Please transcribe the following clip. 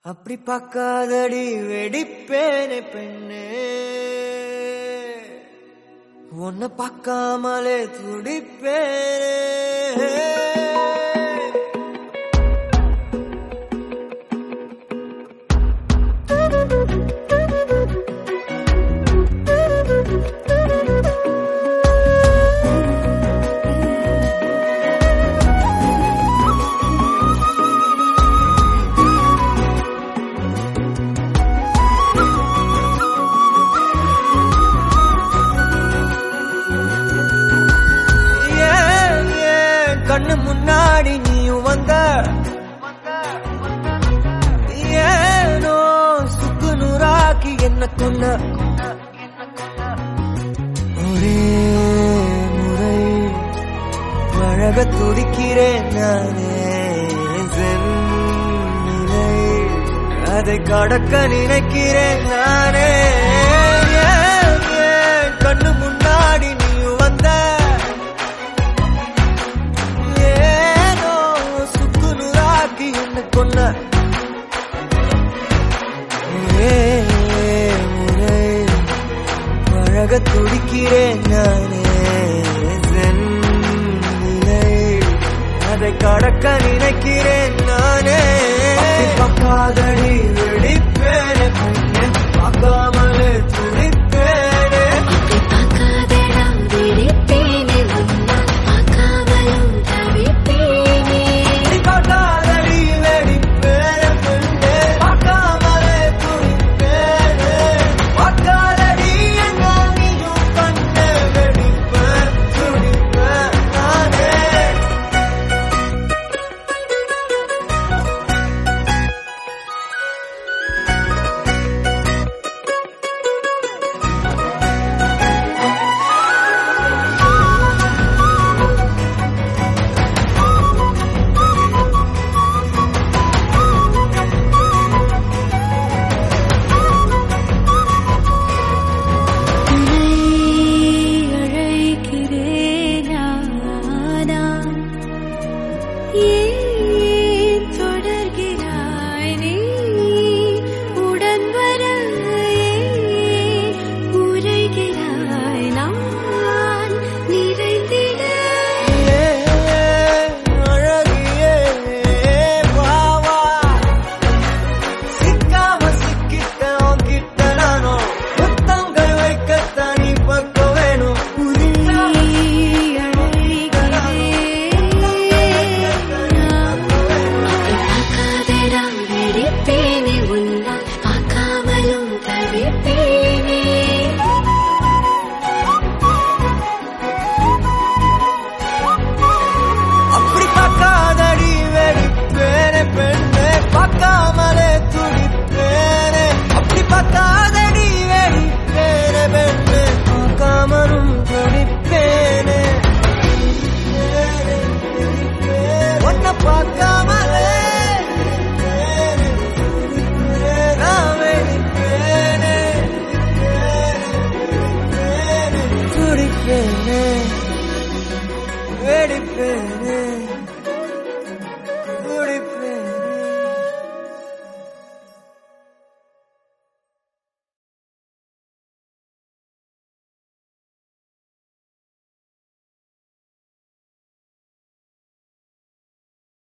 அப்படி பார்க்காதடி வெடிப்பேனே பெண்ணே உன்னை பார்க்காமலே துடிப்பேனே ஏன், ஏன் கண்ணு முன்னாடி நீயும் வந்த ஏனோ சுக்கு நூறாக்கி என்ன கொன்ன ஒரே முறை பழக துடிக்கிறேன் நானே சென்னிலை அதை கடக்க நினைக்கிறேன் நானே ஏன், ஏன் கண்ணு முன்னாடி நீயும் வந்த ஏனோ சுக்கு நூறாக்கி என்ன கொன்ன ஒரே முறை பழக துடிக்கிறேன் நானே சென்னிலை அதை கடக்க நினைக்கிறேன் நானே அப்படி பார்க்காதடி